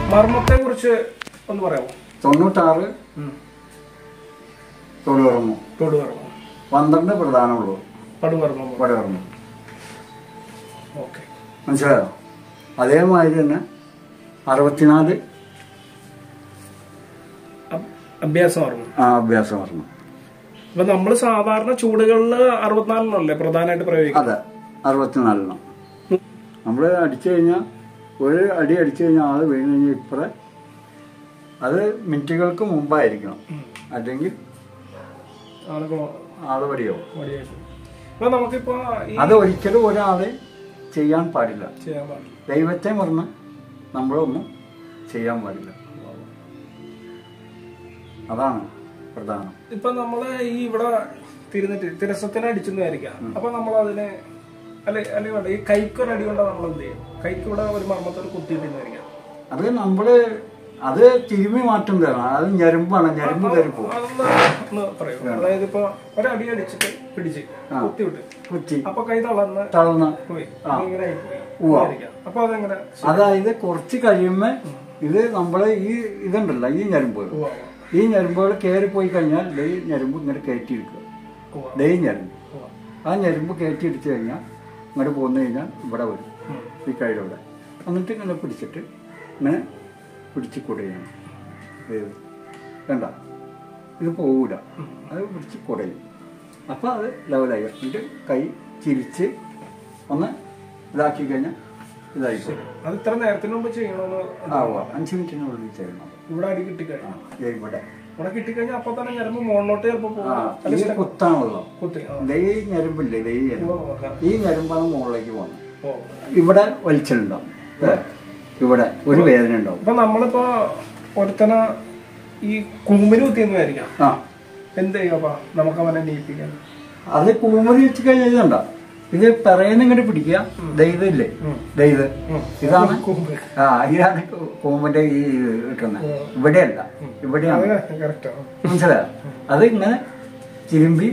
മർമ്മത്തെ കുറിച്ച് ഒന്ന് പറയാമോ തൊണ്ണൂറ്റാറ് തൊടുവർമ്മു തൊടുവർമ്മം പന്ത്രണ്ട് പ്രധാനമുള്ളൂ പടുവർമ്മം വടവർമ്മു ഓക്കെ മനസ്സിലായോ അതേമാതിരി തന്നെ അറുപത്തിനാല് അഭ്യാസമർമ്മം ആ അഭ്യാസവർമ്മ അപ്പൊ നമ്മൾ സാധാരണ ചൂടുകളിൽ അറുപത്തിനാലിനല്ലേ പ്രധാനമായിട്ട് പ്രയോഗിക്കുന്നത് അതെ അറുപത്തിനാലെണ്ണം നമ്മൾ അടിച്ചു കഴിഞ്ഞാൽ ഒരു അടി അടിച്ചു കഴിഞ്ഞാൽ ആൾ വീണ് കഴിഞ്ഞാൽ ഇപ്പറ അത് മിനിറ്റുകൾക്ക് മുമ്പായിരിക്കണം അല്ലെങ്കിൽ ആളുകൾ ആള് പടിയാവും മടിയായിട്ട് അപ്പൊ നമുക്കിപ്പോ ഈ അത് ഒരിക്കലും ഒരാളെ ചെയ്യാൻ പാടില്ല ചെയ്യാൻ പാടില്ല ദൈവത്തെ മറന്ന് നമ്മളൊന്നും ചെയ്യാൻ പാടില്ല അതാണ് പ്രധാനം ഇപ്പൊ നമ്മള് ഈ ഇവിടെ തിരുന്നിട്ട് തിരസത്തിന് അടിച്ചെന്ന് വിചാരിക്കാം അപ്പൊ നമ്മൾ അതിനെ അല്ലെ അല്ലെങ്കിൽ വേണ്ട ഈ കൈക്കൊരു അടി കൊണ്ടാ നമ്മൾ എന്ത് ചെയ്യും കൈക്ക് ഇവിടെ ഒരു മർമ്മത്തോട് കുത്തിയിട്ടെന്ന് വിചാരിക്കാം അത് നമ്മള് അത് തിരുമ്മി മാറ്റം തരണം അത് ഞെരുമ്പാണ് ഞെരുമ്പ് കയറി പോകും അതൊന്ന് ഒന്ന് പറയൂ അതായത് ഇപ്പൊ ഒരടി അടിച്ചിട്ട് പിടിച്ച് കുത്തി വിട്ട് കുറ്റി അപ്പൊ കൈ തളർന്ന് തളർന്ന് പോയി ആ. ഇങ്ങനെ ആയിപ്പോയി ഉവ്വ. വിചാരിക്കാം. അപ്പൊ അതെങ്ങനെ അതായത് കുറച്ച് കഴിയുമ്പോ ഇത് നമ്മള് ഈ ഇതുണ്ടല്ലോ ഈ ഞെരുമ്പ് ഉവ്വ, ഈ ഞെരുമ്പുകൾ കയറി പോയി കഴിഞ്ഞാൽ ദേ ഈ ഞെരുമ്പ് ഇങ്ങനെ കയറ്റിയെടുക്കുക ഉവ്വ, ദേ ഈ ഞെരുമ്പ് ഉവ്വ. ആ ഞെരുമ്പ് കയറ്റിയെടുത്ത് കഴിഞ്ഞാൽ ഇങ്ങോട്ട് പോന്നു കഴിഞ്ഞാൽ ഇവിടെ വരും ഉം. ഈ കൈയുടെ ഇവിടെ എന്നിട്ട് ഇങ്ങനെ പിടിച്ചിട്ട് ഇങ്ങനെ പിടിച്ച് കുടയണം ഇത് വേണ്ട ഇത് പോവില്ല അത് പിടിച്ച് കുടയും അപ്പോൾ അത് ലെവലായി എന്നിട്ട് കൈ ചിരിച്ച് ഒന്ന് ഇതാക്കി കഴിഞ്ഞാൽ ഇതായിക്കോളും അത് ഇത്ര നേരത്തിന് മുമ്പ് ചെയ്യണമെന്ന് ആ ഉവ്വ. അഞ്ച് മിനിറ്റിനുള്ളിൽ ചെയ്യണം ഇവിടെ അടി കിട്ടിക്കഴിഞ്ഞു ദേ ഇവിടെ ഇവിടെ കിട്ടിക്കഴിഞ്ഞാൽ അപ്പൊ തന്നെ ഞരമ്പ് മുകളിലോട്ട് ചിലപ്പോ ആ പോകും ഈ കുത്താണല്ലോ കുത്തി ആ. ദേ ഈ ഞരമ്പില്ലേ ദേ ഈ ഞരമ്പ് ഉവ്വ, ഉവ്വ. ഈ ഞരമ്പാണ് മുകളിലേക്ക് പോകുന്നത് ഓ. ഇവിടെ വലിച്ചിലുണ്ടാവും ദേ, ഇവിടെ ഒരു വേദന ഉണ്ടാവും ഇപ്പൊ നമ്മളിപ്പോ ഒരുത്തന ഈ കൂമ്പിന് കുത്തിയെന്ന് വിചാരിക്കാം ആ എന്ത് ചെയ്യും അപ്പൊ നമുക്ക് അവനെ നീപ്പിക്കാൻ അത് കൂമതി വെച്ച് കഴിഞ്ഞാൽ ഇതുണ്ട ഇത് പറയുന്ന ഇങ്ങോട്ട് പിടിക്കുക ദൈവമില്ലേ ദൈവ ഇതാണ് കൂമ്പ് ആ ഇതാണ് കൂമ്പിന്റെ ഈ ഇത് കിട്ടുന്നത് ഇവിടെയല്ല ഇവിടെയാണ് കറക്റ്റ് മനസ്സിലായോ അത് ഇങ്ങനെ ചിരുമ്പി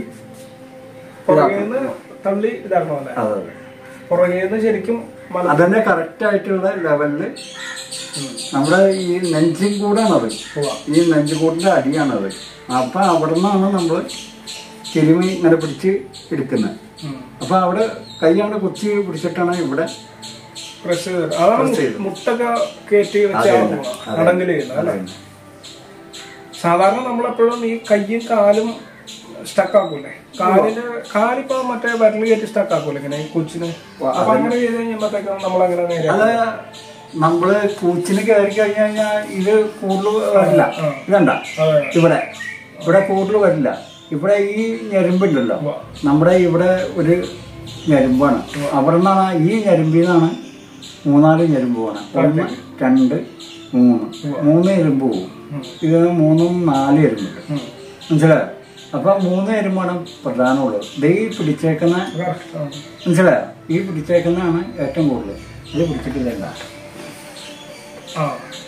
പുറകേന്ന് തള്ളി ഇതാക്കണോ അല്ലേ അതെ പുറകേന്ന് ശരിക്കും മല അതിന്റെ കറക്റ്റ് ആയിട്ടുള്ള ലെവലില് നമ്മുടെ ഈ നെഞ്ചും കൂടാണത് ഉവ്വ. ഈ നെഞ്ചുകൂടിന്റെ അടിയാണത് അപ്പൊ അവിടെ നിന്നാണ് നമ്മൾ ചിരുമി ഇങ്ങനെ പിടിച്ച് എടുക്കുന്നത് ഉം. അപ്പൊ അവിടെ കൈയാണ് കുത്തി പിടിച്ചിട്ടാണ് ഇവിടെ പ്രസ് ചെയ്ത് അതാണ് Press ചെയ്ത്. മുട്ടൊക്കെ കയറ്റി അതെ, വെച്ചാൽ അതെ. അടങ്കല് ചെയ്യുന്നത് അല്ലേ സാധാരണ നമ്മളെപ്പോഴും ഈ കയ്യും കാലും സ്റ്റക്ക് ആക്കൂലേ കാലിന് കാലിപ്പോ മറ്റേ വിരല് കയറ്റി സ്റ്റക്ക് ആക്കൂലേ ഇങ്ങനെ ഈ കൊച്ചിന് അപ്പൊ അങ്ങനെ ചെയ്ത് കഴിയുമ്പോഴത്തേക്കും നമ്മളങ്ങനെ നേരെ അത് നമ്മള് കൂച്ചിന് കയറി കഴിഞ്ഞു കഴിഞ്ഞാൽ ഇത് കൂടുതൽ വരില്ല ഇതണ്ട അതെ. ഇവിടെ ഇവിടെ കൂടുതൽ വരില്ല ഇവിടെ ഈ ഞെരുമ്പുണ്ടല്ലോ നമ്മുടെ ഇവിടെ ഒരു ഞെരുമ്പാണ് അവിടെ നിന്നാണ് ഈ ഞെരുമ്പിൽ നിന്നാണ് മൂന്നാല് ഞെരുമ്പ് പോകണം ഒന്ന് രണ്ട് മൂന്ന് മൂന്ന് എരുമ്പ് പോകും ഇത് മൂന്നും നാല് എരുമ്പുണ്ട് മനസ്സിലായോ അപ്പൊ മൂന്ന് എരുമ്പാണ് പ്രധാനമുള്ളത് ദേ ഈ പിടിച്ചേക്കുന്ന Correct. ആ. മനസ്സിലായോ ഈ പിടിച്ചേക്കുന്നതാണ് ഏറ്റവും കൂടുതൽ ഇത് പിടിച്ചിട്ടില്ല ആ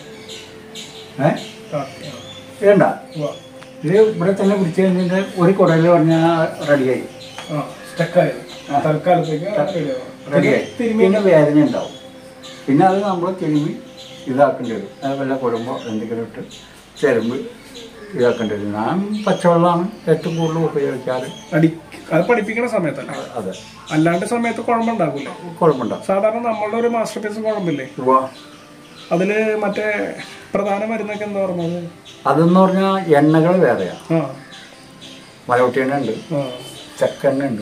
ഏ ഓക്കെ വേണ്ട ഉവ്വ. ഇത് ഇവിടെ തന്നെ പിടിച്ചു കഴിഞ്ഞിട്ട് ഒരു കുടയിൽ പറഞ്ഞാൽ റെഡിയായി ആ സ്റ്റക്കായത് തൽക്കാലത്തേക്ക് റെഡിയാവും. റെഡിയായി തിരുമ്മി പിന്നെ വേദന ഉണ്ടാവും പിന്നെ അത് നമ്മൾ തിരുമ്പി ഇതാക്കേണ്ടി വരും അത് വല്ല കുടുംബം എന്തെങ്കിലും ഇട്ട് ചെരുമ്പ് ഇതാക്കേണ്ടി വരും ഞാൻ പച്ചവെള്ളമാണ് ഏറ്റവും കൂടുതൽ ഉപയോഗിക്കാറ് അടി അത് പഠിപ്പിക്കണ സമയത്തല്ല അതെ അല്ലാണ്ട് സമയത്ത് കുഴമ്പുണ്ടാകൂലേ കുഴപ്പമുണ്ടാവും സാധാരണ നമ്മളുടെ ഒരു മാസ്റ്റർ പീസ് കുഴമ്പില്ലേ അതില് മറ്റേ പ്രധാന മരുന്നൊക്കെ എന്താ പറഞ്ഞത് അതെന്ന് പറഞ്ഞാൽ എണ്ണകൾ വേറെയാണ് ആ മലവട്ടിയെണ്ണ ഉണ്ട് ആ ചക്കെണ്ണ ഉണ്ട്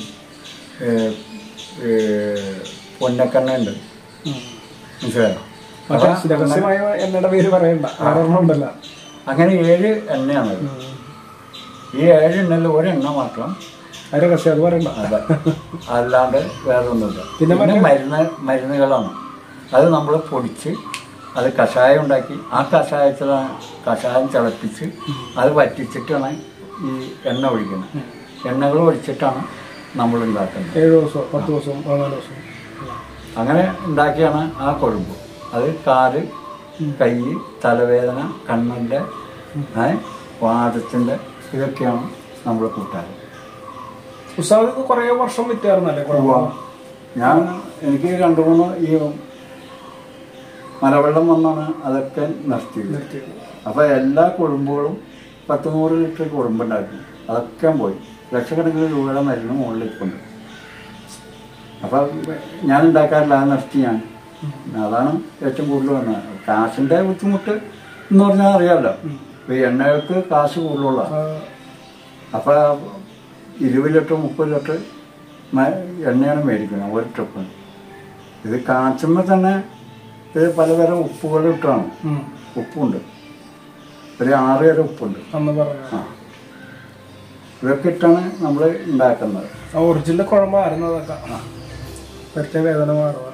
പൊന്നക്കെണ്ണ ഉണ്ട് ഉം. മനസ്സിലായോ മറ്റേ രഹസ്യമായ എണ്ണയുടെ പേര് പറയണ്ട വേറെ ഒരെണ്ണം ഉണ്ടല്ലോ അങ്ങനെ ഏഴ് എണ്ണയാണത് ഈ ഏഴ് എണ്ണയിൽ ഒരെണ്ണ മാത്രം അത് രഹസ്യം അത് പറയണ്ട അതെ അല്ലാണ്ട് വേറെ ഒന്നുമില്ല പിന്നെ പിന്നെ മരുന്ന് മരുന്നുകളാണ് അത് നമ്മൾ പൊടിച്ച് അത് കഷായം ഉണ്ടാക്കി ആ കഷായത്തിലാണ് കഷായം തിളപ്പിച്ച് അത് വറ്റിച്ചിട്ടാണ് ഈ എണ്ണ ഒഴിക്കുന്നത് എണ്ണകൾ ഒഴിച്ചിട്ടാണ് നമ്മൾ ഉണ്ടാക്കുന്നത് ഏഴ് ദിവസമോ പത്ത് ദിവസവും പതിനാല് ദിവസവും അങ്ങനെ ഉണ്ടാക്കിയാണ് ആ കൊഴുമ്പ് അത് കാല് കൈ തലവേദന കണ്ണിൻ്റെ വാദത്തിൻ്റെ ഇതൊക്കെയാണ് നമ്മൾ കൂട്ടാറ് ഉസ്താദ് കുറെ വർഷം വിറ്റായിരുന്നല്ലേ കുഴപ്പം ഞാൻ എനിക്ക് രണ്ടു മൂന്ന് ഈ മലവെള്ളം വന്നാണ് അതൊക്കെ നശിച്ചത് നിർത്തിയത് അപ്പോൾ എല്ലാ കുടുംബങ്ങളും പത്ത് നൂറ് ലിറ്റർ കുടുംബുണ്ടായിരുന്നു അതൊക്കെ പോയി ലക്ഷക്കണക്കിന് രൂപയുടെ മരുന്ന് മുകളിൽ ഇരിപ്പുണ്ട് അപ്പം ഞാൻ ഉണ്ടാക്കാറില്ല അത് നശിച്ചു ഞാൻ അതാണ് ഏറ്റവും കൂടുതൽ വന്നത് കാശിൻ്റെ ബുദ്ധിമുട്ട് എന്ന് പറഞ്ഞാൽ അറിയാമല്ലോ ഇപ്പൊ ഈ എണ്ണകൾക്ക് കാശ് കൂടുതലുള്ളതാണ് ആ, അപ്പോൾ ഇരുപത് ലിറ്റർ മുപ്പത് ലിറ്റർ മ- എണ്ണയാണ് മേടിക്കുന്നത് ഒരു ട്രിപ്പിന് ഇത് കാച്ചുമ്പോൾ തന്നെ ഇത് പലതരം ഉപ്പുകൾ ഇട്ടാണ് ഉം. ഉപ്പുണ്ട് ഒരു ആറ് തരം ഉപ്പുണ്ട് അന്ന് പറഞ്ഞ ആ ഇതൊക്കെ ഇട്ടാണ് നമ്മൾ ഉണ്ടാക്കുന്നത് ആ ഒറിജിനൽ കുഴമ്പായിരുന്നു അതൊക്കെ പറ്റ വേദന മാറുക